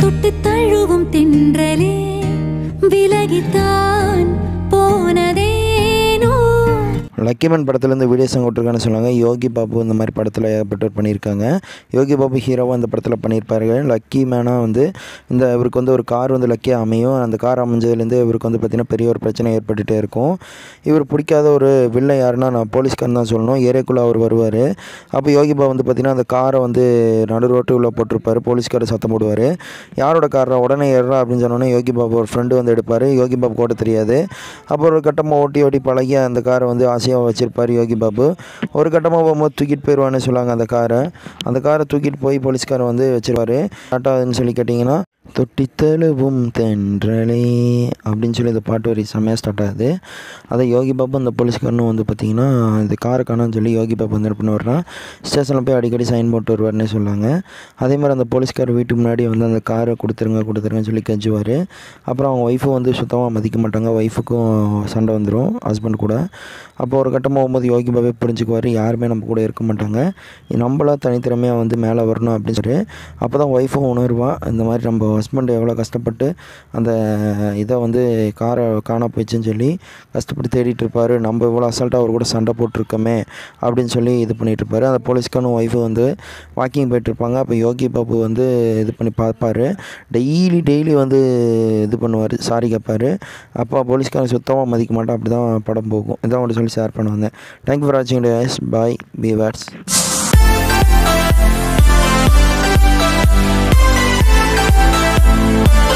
தொட்டு தழுவும் தென்றலே விலகித்தான் போனதேனோ லக்கிமன் படத்துலேருந்து வீடியோ சாங் விட்டுருக்கான்னு சொன்னாங்க யோகி பாபு இந்த மாதிரி படத்தில் ஏகப்பட்டவர் பண்ணியிருக்காங்க யோகி பாபு ஹீரோவாக இந்த படத்தில் பண்ணியிருப்பாரு லக்கி மேனாக வந்து இந்த இவருக்கு வந்து ஒரு கார் வந்து லக்கியாக அமையும் அந்த கார் அமைஞ்சதுலேருந்து இவருக்கு வந்து பார்த்திங்கன்னா பெரிய ஒரு பிரச்சனை ஏற்பட்டுகிட்டே இருக்கும் இவர் பிடிக்காத ஒரு வில்லை யாருன்னா நான் போலீஸ்காரன் தான் சொல்லணும் ஏரியாக்குள்ளே அவர் வருவார் அப்போ யோகி பாபு வந்து பார்த்திங்கன்னா அந்த காரை வந்து நடு ரோட்டு உள்ள போட்டிருப்பாரு போலீஸ்காரர் சத்தம் போடுவார் யாரோட காரா உடனே ஏறா அப்படின்னு சொன்னோன்னே யோகி பாபு ஒரு ஃப்ரெண்டு வந்து எடுப்பார் யோகி பாபு ஓட்ட தெரியாது அப்புறம் ஒரு கட்டமாக ஓட்டி ஓட்டி பழகி அந்த காரை வந்து ஆசையாக வச்சுருப்பார் யோகி பாபு ஒரு கட்டமாக போகும்போது தூக்கிட்டு போயிடுவான்னு சொல்லுவாங்க அந்த காரை அந்த காரை தூக்கிட்டு போய் போலீஸ்காரர் வந்து வச்சிருவாரு டாட்டான்னு சொல்லி கேட்டிங்கன்னா தொட்டி தழுவும் தென்றலே அப்படின்னு சொல்லி இந்த பாட்டு வரி செம்மையாக ஸ்டார்ட் ஆகுது அதை யோகி பாபு அந்த போலீஸ்காரனும் வந்து பார்த்திங்கன்னா இந்த காரை காணான்னு சொல்லி யோகி பாபு வந்து என்ன பண்ணுவார்னா ஸ்டேஷனில் போய் அடிக்கடி சைன் போட்டு வருவார்னே சொன்னாங்க அதே மாதிரி அந்த போலீஸ்கார் வீட்டுக்கு முன்னாடி வந்து அந்த காரை கொடுத்துருங்க கொடுத்துருங்கன்னு சொல்லி கெஞ்சுவார் அப்புறம் அவங்க ஒய்ஃபும் வந்து சுத்தமாக மதிக்க மாட்டாங்க ஒய்ஃபுக்கும் சண்டை வந்துடும் ஹஸ்பண்ட் கூட அப்போ ஒரு கட்டமாக போகும்போது யோகி பாபே புரிஞ்சுக்குவார் யாருமே நம்ம கூட இருக்க மாட்டாங்க நம்மளா தனித்திறமையாக வந்து மேலே வரணும் அப்படின்னு சொல்லி அப்போ தான் ஒய்ஃபும் உணர்வா இந்த மாதிரி நம்ம ஹஸ்பண்ட் எவ்வளோ கஷ்டப்பட்டு அந்த இதை வந்து காரை காண போயிடுச்சுன்னு சொல்லி கஷ்டப்பட்டு தேடிட்டு இருப்பாரு நம்ம இவ்வளோ அசால்ட்டாக அவர் கூட சண்டை போட்டிருக்கோமே அப்படின்னு சொல்லி இது பண்ணிட்டு இருப்பாரு அந்த போலீஸ்காரனும் ஒய்ஃபு வந்து வாக்கிங் போயிட்டு இருப்பாங்க அப்போ யோகி பாபு வந்து இது பண்ணி பார்ப்பாரு டெய்லி டெய்லி வந்து இது பண்ணுவார் சாரி கேட்பாரு அப்போ போலீஸ்காரன் சுத்தமாக மதிக்க மாட்டான் அப்படி தான் படம் போகும் இதான் அவங்கள்ட்ட சொல்லி ஷேர் பண்ணுவாங்க தேங்க்யூ ஃபார் வாட்சிங் டேஸ் பாய் பி வேர்ட்ஸ்